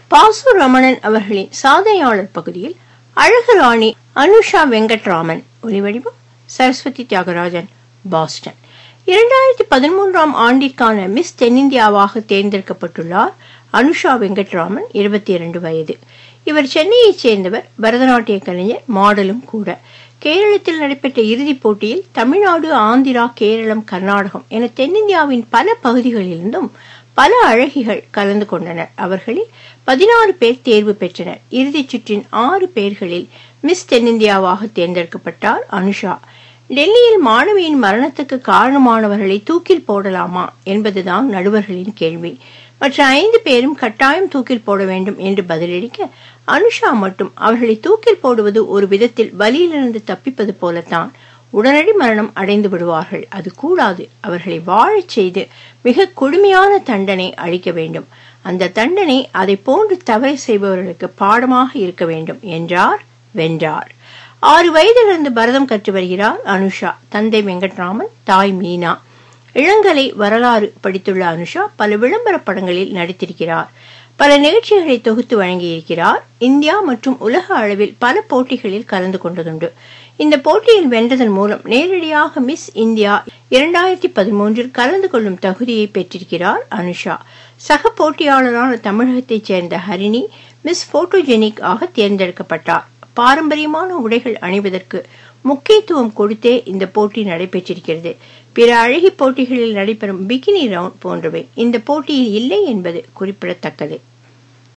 பாசு ரமணன் அவர்களின் சாதனையாளர் பகுதியில் அழகு ராணி அனுஷா வெங்கட்ராமன் ஒலிவடிவம் சரஸ்வதி தியாகராஜன் பாஸ்டன் இரண்டாயிரத்தி பதிமூன்றாம் ஆண்டிற்கான மிஸ் தென்னிந்தியாவாக தேர்ந்தெடுக்கப்பட்டுள்ளார் அனுஷா வெங்கட்ராமன் இருபத்தி இரண்டு வயது இவர் சென்னையைச் சேர்ந்தவர் பரதநாட்டிய கலைஞர் மாடலும் கூட கேரளத்தில் நடைபெற்ற இறுதிப் போட்டியில் தமிழ்நாடு ஆந்திரா கேரளம் கர்நாடகம் என தென்னிந்தியாவின் பல பகுதிகளிலிருந்தும் பல அழகிகள் கலந்து கொண்டனர் அவர்களில் பதினாறு பேர் தேர்வு பெற்றனர் இறுதிச் சுற்றின் ஆறு பேர்களில் மிஸ் தென்னிந்தியாவாக தேர்ந்தெடுக்கப்பட்டார் அனுஷா டெல்லியில் மாணவியின் மரணத்துக்கு காரணமானவர்களை தூக்கில் போடலாமா என்பதுதான் நடுவர்களின் கேள்வி மற்ற ஐந்து பேரும் கட்டாயம் தூக்கில் போட வேண்டும் என்று பதிலளிக்க அனுஷா மட்டும் அவர்களை தூக்கில் போடுவது ஒரு விதத்தில் வலியிலிருந்து தப்பிப்பது போலத்தான் உடனடி மரணம் அடைந்து விடுவார்கள் அது கூடாது அவர்களை வாழச் செய்து மிக கொடுமையான தண்டனை அளிக்க வேண்டும் அந்த தண்டனை அதை போன்று தவறு செய்பவர்களுக்கு பாடமாக இருக்க வேண்டும் என்றார் வென்றார் ஆறு வயதிலிருந்து பரதம் கற்று வருகிறார் அனுஷா தந்தை வெங்கட்ராமன் தாய் மீனா இளங்கலை வரலாறு படித்துள்ள அனுஷா பல விளம்பர படங்களில் நடித்திருக்கிறார் பல நிகழ்ச்சிகளை தொகுத்து வழங்கியிருக்கிறார் இந்தியா மற்றும் உலக அளவில் பல போட்டிகளில் கலந்து கொண்டதுண்டு இந்த போட்டியில் வென்றதன் மூலம் நேரடியாக மிஸ் இந்தியா இரண்டாயிரத்தி பதிமூன்றில் கலந்து கொள்ளும் தகுதியை பெற்றிருக்கிறார் அனுஷா சக போட்டியாளரான தமிழகத்தைச் சேர்ந்த ஹரிணி மிஸ் போட்டோஜெனிக் ஆக தேர்ந்தெடுக்கப்பட்டார் பாரம்பரியமான உடைகள் அணிவதற்கு முக்கியத்துவம் கொடுத்தே இந்த போட்டி நடைபெற்றிருக்கிறது பிற அழகி போட்டிகளில் நடைபெறும் பிகினி ரவுண்ட் போன்றவை இந்த போட்டியில் இல்லை என்பது குறிப்பிடத்தக்கது